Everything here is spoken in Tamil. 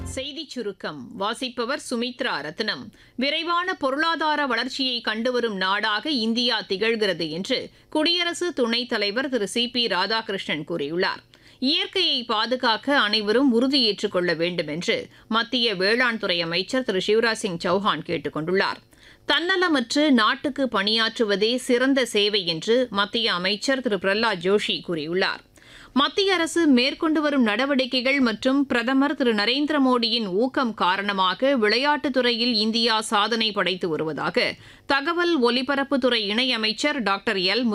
செய்திச் சுருக்கம் வாசிப்பவர் சுமித்ரா ரத்னம் விரைவான பொருளாதார வளர்ச்சியை கண்டுவரும் நாடாக இந்தியா திகழ்கிறது என்று குடியரசு துணைத் தலைவர் திரு சி பி ராதாகிருஷ்ணன் கூறியுள்ளார் இயற்கையை பாதுகாக்க அனைவரும் உறுதியேற்றுக் கொள்ள வேண்டும் என்று மத்திய வேளாண் துறை அமைச்சர் திரு சிவராஜ் சிங் சௌஹான் கேட்டுக் கொண்டுள்ளார் தன்னலமற்று நாட்டுக்கு பணியாற்றுவதே சிறந்த சேவை என்று மத்திய அமைச்சர் திரு பிரஹ்லாத் ஜோஷி கூறியுள்ளார் மத்திய அரசு மேற்கொண்டு வரும் நடவடிக்கைகள் மற்றும் பிரதமர் திரு நரேந்திர மோடியின் ஊக்கம் காரணமாக விளையாட்டுத் துறையில் இந்தியா சாதனை படைத்து வருவதாக தகவல் ஒலிபரப்புத்துறை இணையமைச்சர் டாக்டர் எல்